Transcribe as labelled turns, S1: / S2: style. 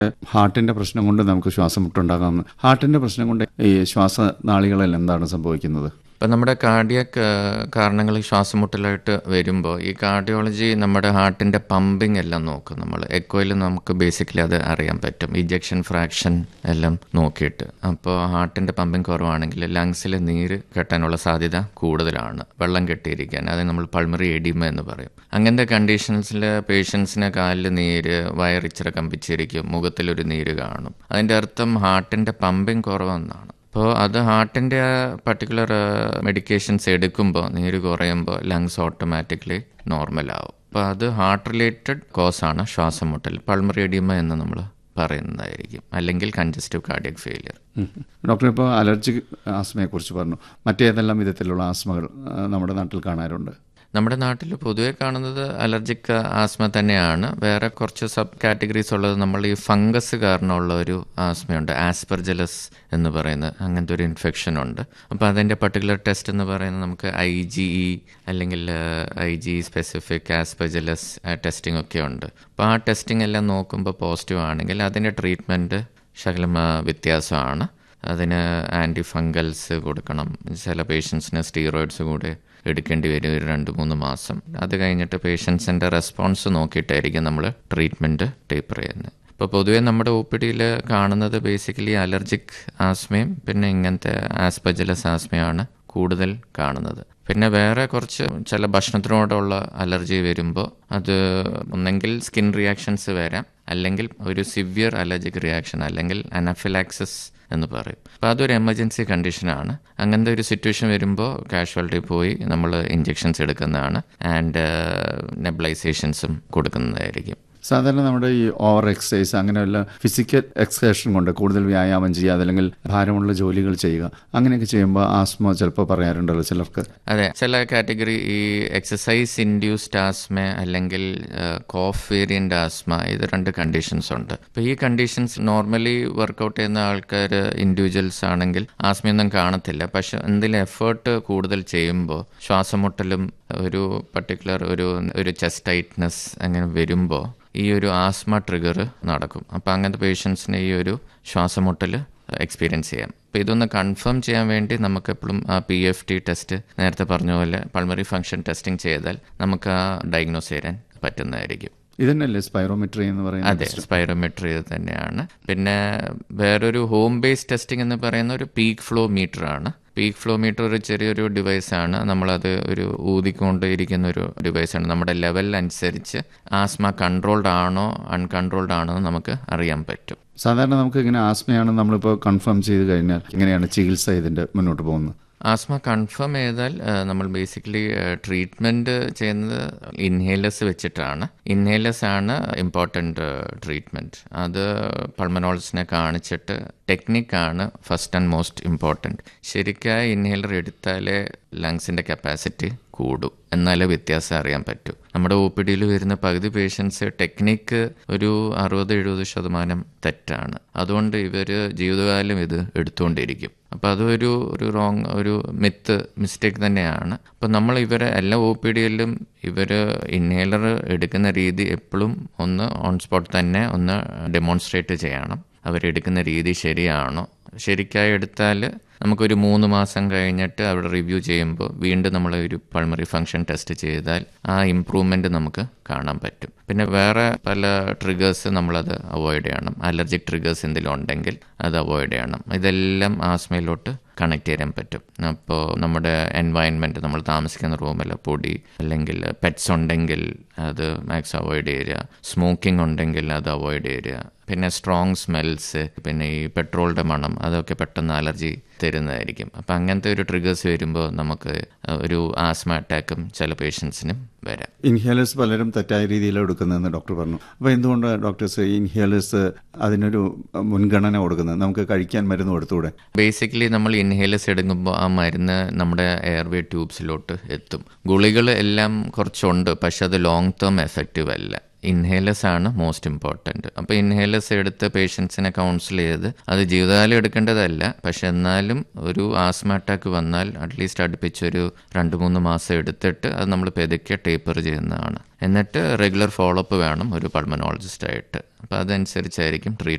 S1: ഹാർട്ടിന്റെ പ്രശ്നം കൊണ്ട് നമുക്ക് ശ്വാസം മുട്ടുണ്ടാകാം ഹാർട്ടിന്റെ പ്രശ്നം കൊണ്ട് ഈ ശ്വാസനാളികളിൽ എന്താണ് സംഭവിക്കുന്നത്
S2: ഇപ്പം നമ്മുടെ കാർഡിയക് കാരണങ്ങൾ ശ്വാസമുട്ടലായിട്ട് വരുമ്പോൾ ഈ കാർഡിയോളജി നമ്മുടെ ഹാർട്ടിൻ്റെ പമ്പിങ് എല്ലാം നോക്കും നമ്മൾ എക്കോയിൽ നമുക്ക് ബേസിക്കലി അത് അറിയാൻ പറ്റും ഇജക്ഷൻ ഫ്രാക്ഷൻ എല്ലാം നോക്കിയിട്ട് അപ്പോൾ ഹാർട്ടിൻ്റെ പമ്പിങ് കുറവാണെങ്കിൽ ലങ്സിൽ നീര് കെട്ടാനുള്ള സാധ്യത കൂടുതലാണ് വെള്ളം കെട്ടിയിരിക്കാൻ അത് നമ്മൾ പൾമറി എഡിമ എന്ന് പറയും അങ്ങനത്തെ കണ്ടീഷൻസിൽ പേഷ്യൻസിന് കാലിൽ നീര് വയറിച്ചിറ കമ്പിച്ചിരിക്കും മുഖത്തിലൊരു നീര് കാണും അതിൻ്റെ അർത്ഥം ഹാർട്ടിൻ്റെ പമ്പിങ് കുറവെന്നാണ് അപ്പോൾ അത് ഹാർട്ടിൻ്റെ പർട്ടിക്കുലർ മെഡിക്കേഷൻസ് എടുക്കുമ്പോൾ നീര് കുറയുമ്പോൾ ലങ്സ് ഓട്ടോമാറ്റിക്കലി നോർമലാവും അപ്പോൾ അത് ഹാർട്ട് റിലേറ്റഡ് കോസാണ് ശ്വാസം മുട്ടൽ പൾമറി എഡിമ എന്ന് നമ്മൾ പറയുന്നതായിരിക്കും അല്ലെങ്കിൽ കൺജസ്റ്റീവ് കാർഡിയക് ഫെയിലിയർ
S1: ഡോക്ടർ ഇപ്പോൾ അലർജിക് ആസ്മയെ കുറിച്ച് പറഞ്ഞു മറ്റേതെല്ലാം വിധത്തിലുള്ള ആസ്മകൾ ആ, നമ്മുടെ നാട്ടിൽ കാണാറുണ്ട്
S2: നമ്മുടെ നാട്ടിൽ പൊതുവെ കാണുന്നത് അലർജിക് ആസ്മ തന്നെയാണ് വേറെ കുറച്ച് സബ് കാറ്റഗറീസ് ഉള്ളത് നമ്മൾ ഈ ഫംഗസ് കാരണമുള്ള ഒരു ആസ്മയുണ്ട് ആസ്പെർജലസ് എന്ന് പറയുന്ന അങ്ങനത്തെ ഒരു ഇൻഫെക്ഷൻ ഉണ്ട് അപ്പോൾ അതിൻ്റെ പർട്ടിക്കുലർ ടെസ്റ്റ് എന്ന് പറയുന്നത് നമുക്ക് ഐ ജി ഇ അല്ലെങ്കിൽ I G specific aspergillus testing ഒക്കെ ഉണ്ട് അപ്പോൾ ആ ടെസ്റ്റിംഗ് എല്ലാം നോക്കുമ്പോൾ പോസിറ്റീവ് ആണെങ്കിൽ അതിൻ്റെ ട്രീറ്റ്മെൻറ്റ് ശകലം ആ, വ്യത്യാസമാണ് അതിന് ആൻറ്റി ഫംഗൽസ് കൊടുക്കണം ചില പേഷ്യൻസിന് സ്റ്റീറോയിഡ്സ് കൂടെ എടുക്കേണ്ടി വരും ഒരു രണ്ട് മൂന്ന് മാസം അത് കഴിഞ്ഞിട്ട് പേഷ്യൻസിൻ്റെ റെസ്പോൺസ് നോക്കിയിട്ടായിരിക്കും നമ്മൾ ട്രീറ്റ്മെൻറ്റ് ടേപ്പർ ചെയ്യുന്നത് ഇപ്പോൾ പൊതുവേ നമ്മുടെ ഒ പി ഡിയിൽ കാണുന്നത് ബേസിക്കലി അലർജിക് ആസ്മയും പിന്നെ ഇങ്ങനത്തെ ആസ്പെജലസ് ആസ്മയാണ് കൂടുതൽ കാണുന്നത് പിന്നെ വേറെ കുറച്ച് ചില ഭക്ഷണത്തിനോടുള്ള അലർജി വരുമ്പോൾ അത് ഒന്നെങ്കിൽ സ്കിൻ റിയാക്ഷൻസ് വരാം അല്ലെങ്കിൽ ഒരു സിവിയർ അലർജിക് റിയാക്ഷൻ അല്ലെങ്കിൽ അനഫിലാക്സിസ് എന്ന് പറയും അപ്പോൾ അതൊരു എമർജൻസി കണ്ടീഷനാണ് അങ്ങനത്തെ ഒരു സിറ്റുവേഷൻ വരുമ്പോൾ കാഷ്വാലിറ്റി പോയി നമ്മൾ ഇഞ്ചെക്ഷൻസ് എടുക്കുന്നതാണ് ആൻഡ് നെബിലൈസേഷൻസും കൊടുക്കുന്നതായിരിക്കും
S1: സാധാരണ നമ്മുടെ ഈ ഓവർ എക്സസൈസ് അങ്ങനെയുള്ള ഫിസിക്കൽ എക്സസൈഷൻ കൊണ്ട് കൂടുതൽ വ്യായാമം ചെയ്യുക അതല്ലെങ്കിൽ ഭാരമുള്ള ജോലികൾ ചെയ്യുക അങ്ങനെയൊക്കെ ചെയ്യുമ്പോൾ ആസ്മ ചിലപ്പോൾ പറയാറുണ്ടല്ലോ ചിലർക്ക്
S2: അതെ ചില കാറ്റഗറി ഈ എക്സസൈസ് ഇൻഡ്യൂസ്ഡ് ആസ്മ അല്ലെങ്കിൽ കോഫ് വേരിയൻ്റ് ആസ്മ ഇത് രണ്ട് കണ്ടീഷൻസ് ഉണ്ട് അപ്പോൾ ഈ കണ്ടീഷൻസ് നോർമലി വർക്കൗട്ട് ചെയ്യുന്ന ആൾക്കാർ ഇൻഡിവിജ്വൽസ് ആണെങ്കിൽ ആസ്മയൊന്നും കാണത്തില്ല പക്ഷെ എന്തെങ്കിലും എഫേർട്ട് കൂടുതൽ ചെയ്യുമ്പോൾ ശ്വാസമുട്ടലും ഒരു പർട്ടിക്കുലർ ഒരു ഒരു ചെസ്റ്റ് ടൈറ്റ്നസ് അങ്ങനെ വരുമ്പോൾ ഈ ഒരു ആസ്മ ട്രിഗർ നടക്കും അപ്പോൾ അങ്ങനത്തെ പേഷ്യൻസിന് ഈ ഒരു ശ്വാസമുട്ടൽ എക്സ്പീരിയൻസ് ചെയ്യാം അപ്പോൾ ഇതൊന്ന് കൺഫേം ചെയ്യാൻ വേണ്ടി നമുക്ക് എപ്പോഴും ആ പി എഫ് ടി ടെസ്റ്റ് നേരത്തെ പറഞ്ഞ പോലെ പൾമറി ഫംഗ്ഷൻ ടെസ്റ്റിംഗ് ചെയ്താൽ നമുക്ക് ആ ഡയഗ്നോസ് ചെയ്യാൻ പറ്റുന്നതായിരിക്കും
S1: ഇതന്നെയല്ലേ സ്പൈറോമെട്രി എന്ന് പറയുന്നത്
S2: അതെ സ്പൈറോമെട്രി ഇത് തന്നെയാണ് പിന്നെ വേറൊരു ഹോം ബേസ് ടെസ്റ്റിംഗ് എന്ന് പറയുന്ന ഒരു പീക്ക് ഫ്ലോ മീറ്റർ ആണ് പീക്ക് ഫ്ലോ മീറ്റർ ഒരു ചെറിയൊരു ഡിവൈസാണ് നമ്മളത് ഒരു ഊതിക്കൊണ്ട് ഇരിക്കുന്ന ഒരു ഡിവൈസാണ് നമ്മുടെ ലെവൽ അനുസരിച്ച് ആസ്മ കൺട്രോൾഡ് ആണോ അൺകൺട്രോൾഡ് ആണോ എന്ന് നമുക്ക് അറിയാൻ പറ്റും
S1: സാധാരണ നമുക്ക് ഇങ്ങനെ ആസ്മയാണ് നമ്മളിപ്പോൾ കൺഫേം ചെയ്ത് കഴിഞ്ഞാൽ എങ്ങനെയാണ് ചികിത്സ ഇതിന്റെ മുന്നോട്ട് പോകുന്നത്
S2: ആസ്മ കൺഫേം ചെയ്താൽ ആ, നമ്മൾ ബേസിക്കലി ട്രീറ്റ്മെൻറ്റ് ചെയ്യുന്നത് ഇൻഹേലേഴ്സ് വെച്ചിട്ടാണ് ഇൻഹേലേഴ്സ് ആണ് ഇമ്പോർട്ടൻ്റ് ട്രീറ്റ്മെൻറ്റ് അത് പൾമനോളജിനെ കാണിച്ചിട്ട് ടെക്നിക്കാണ് ഫസ്റ്റ് ആൻഡ് മോസ്റ്റ് ഇമ്പോർട്ടൻറ്റ് ശരിക്കായ ഇൻഹേലർ എടുത്താലേ ലങ്സിൻ്റെ കപ്പാസിറ്റി കൂടും എന്നാലേ വ്യത്യാസം അറിയാൻ പറ്റൂ നമ്മുടെ ഒ പി ഡിയിൽ വരുന്ന പകുതി പേഷ്യൻസ് ടെക്നിക്ക് ഒരു അറുപത് എഴുപത് ശതമാനം തെറ്റാണ് അതുകൊണ്ട് ഇവർ ജീവിതകാലം ഇത് എടുത്തുകൊണ്ടിരിക്കും അപ്പോൾ അതൊരു ഒരു റോങ് ഒരു മിത്ത് മിസ്റ്റേക്ക് തന്നെയാണ് അപ്പോൾ നമ്മൾ ഇവരെ എല്ലാ ഒ പി ഡിയിലും ഇവർ ഇൻഹേലർ എടുക്കുന്ന രീതി എപ്പോഴും ഒന്ന് ഓൺ സ്പോട്ട് തന്നെ ഒന്ന് ഡെമോൺസ്ട്രേറ്റ് ചെയ്യണം അവരെടുക്കുന്ന രീതി ശരിയാണോ ശരിക്കായി എടുത്താൽ നമുക്കൊരു മൂന്ന് മാസം കഴിഞ്ഞിട്ട് അവിടെ റിവ്യൂ ചെയ്യുമ്പോൾ വീണ്ടും നമ്മൾ ഒരു പൾമറി ഫംഗ്ഷൻ ടെസ്റ്റ് ചെയ്താൽ ആ ഇമ്പ്രൂവ്മെൻ്റ് നമുക്ക് കാണാൻ പറ്റും പിന്നെ വേറെ പല ട്രിഗേഴ്സ് നമ്മളത് അവോയ്ഡ് ചെയ്യണം അലർജിക് ട്രിഗേഴ്സ് എന്തെങ്കിലും ഉണ്ടെങ്കിൽ അത് അവോയ്ഡ് ചെയ്യണം ഇതെല്ലാം ആസ്മയിലോട്ട് കണക്ട് ചെയ്യാൻ പറ്റും അപ്പോൾ നമ്മുടെ എൻവയൺമെൻറ്റ് നമ്മൾ താമസിക്കുന്ന റൂമിൽ പൊടി അല്ലെങ്കിൽ പെറ്റ്സ് ഉണ്ടെങ്കിൽ അത് മാക്സ് അവോയ്ഡ് ചെയ്യുക സ്മോക്കിംഗ് ഉണ്ടെങ്കിൽ അത് അവോയ്ഡ് ചെയ്യുക പിന്നെ സ്ട്രോങ് സ്മെൽസ് പിന്നെ ഈ പെട്രോളിൻ്റെ മണം അതൊക്കെ പെട്ടെന്ന് അലർജി തരുന്നതായിരിക്കും അപ്പം അങ്ങനത്തെ ഒരു ട്രിഗേഴ്സ് വരുമ്പോൾ നമുക്ക് ഒരു ആസ്മ അറ്റാക്കും ചില പേഷ്യൻസിനും വരാം
S1: ഇൻഹേലേഴ്സ് പലരും തെറ്റായ രീതിയിൽ എടുക്കുന്നതെന്ന് ഡോക്ടർ പറഞ്ഞു അപ്പോൾ എന്തുകൊണ്ട് ഡോക്ടേഴ്സ് ഇൻഹേലേഴ്സ് അതിനൊരു മുൻഗണന കൊടുക്കുന്നത് നമുക്ക് കഴിക്കാൻ മരുന്ന് കൊടുത്തുകൂടെ
S2: ബേസിക്കലി നമ്മൾ ഇൻഹേലേഴ്സ് എടുക്കുമ്പോൾ ആ മരുന്ന് നമ്മുടെ എയർവേ ട്യൂബ്സിലോട്ട് എത്തും ഗുളികൾ എല്ലാം കുറച്ചുണ്ട് പക്ഷെ അത് ലോങ് ടേം എഫക്റ്റീവ് അല്ല ഇൻഹേലേഴ്സ് ആണ് മോസ്റ്റ് ഇമ്പോർട്ടൻറ്റ് അപ്പോൾ ഇൻഹേലേഴ്സ് എടുത്ത് പേഷ്യൻസിനെ കൗൺസിൽ ചെയ്ത് അത് ജീവിതകാലം എടുക്കേണ്ടതല്ല പക്ഷെ എന്നാലും ഒരു ആസ്മ അറ്റാക്ക് വന്നാൽ അറ്റ്ലീസ്റ്റ് അടുപ്പിച്ചൊരു രണ്ട് മൂന്ന് മാസം എടുത്തിട്ട് അത് നമ്മൾ പെതുക്കെ ടേപ്പർ ചെയ്യുന്നതാണ് എന്നിട്ട് റെഗുലർ ഫോളോ അപ്പ് വേണം ഒരു പൾമനോളജിസ്റ്റായിട്ട് അപ്പോൾ അതനുസരിച്ചായിരിക്കും ട്രീറ്റ്